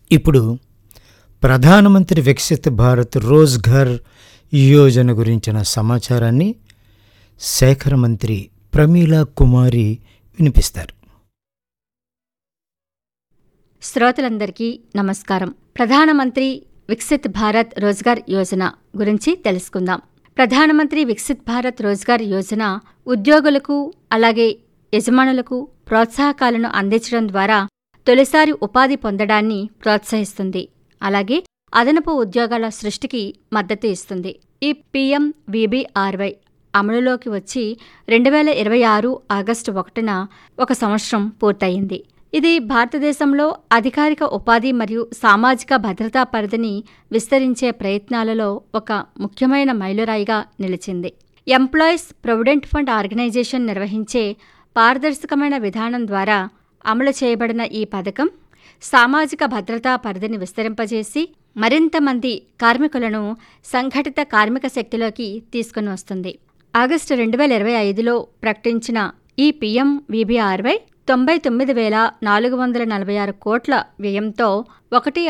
ఇప్పుడు ప్రధానమంత్రి వికసిత్ భారత్ రోజ్ఘర్ యోజన గురించిన సమాచారాన్ని శాఖర మంత్రి ప్రమీలా కుమారి వినిపిస్తారు శ్రోతలందరికీ నమస్కారం ప్రధానమంత్రి వికసిత్ భారత్ రోజ్గార్ యోజన గురించి తెలుసుకుందాం ప్రధానమంత్రి వికసిత్ భారత్ రోజ్గార్ యోజన ఉద్యోగులకు అలాగే యజమానులకు ప్రోత్సాహకాలను అందించడం ద్వారా తొలిసారి ఉపాధి పొందడాన్ని ప్రోత్సహిస్తుంది అలాగే అదనపు ఉద్యోగాల సృష్టికి మద్దతు ఇస్తుంది ఈ పీఎం విబిఆర్వై అమలులోకి వచ్చి రెండు వేల ఇరవై ఆరు ఆగస్టు ఒకటిన ఒక సంవత్సరం పూర్తయింది ఇది భారతదేశంలో అధికారిక ఉపాధి మరియు సామాజిక భద్రతా పరిధిని విస్తరించే ప్రయత్నాలలో ఒక ముఖ్యమైన మైలురాయిగా నిలిచింది ఎంప్లాయీస్ ప్రొవిడెంట్ ఫండ్ ఆర్గనైజేషన్ నిర్వహించే పారదర్శకమైన విధానం ద్వారా అమలు చేయబడిన ఈ పథకం సామాజిక భద్రతా పరిధిని విస్తరింపజేసి మరింత మంది కార్మికులను సంఘటిత కార్మిక శక్తిలోకి తీసుకుని వస్తుంది ఆగస్టు రెండు వేల ఇరవై ఐదులో ప్రకటించిన ఈ పిఎం విబిఆర్వై తొంభై తొమ్మిది వేల నాలుగు వందల నలభై ఆరు కోట్ల వ్యయంతో ఒకటి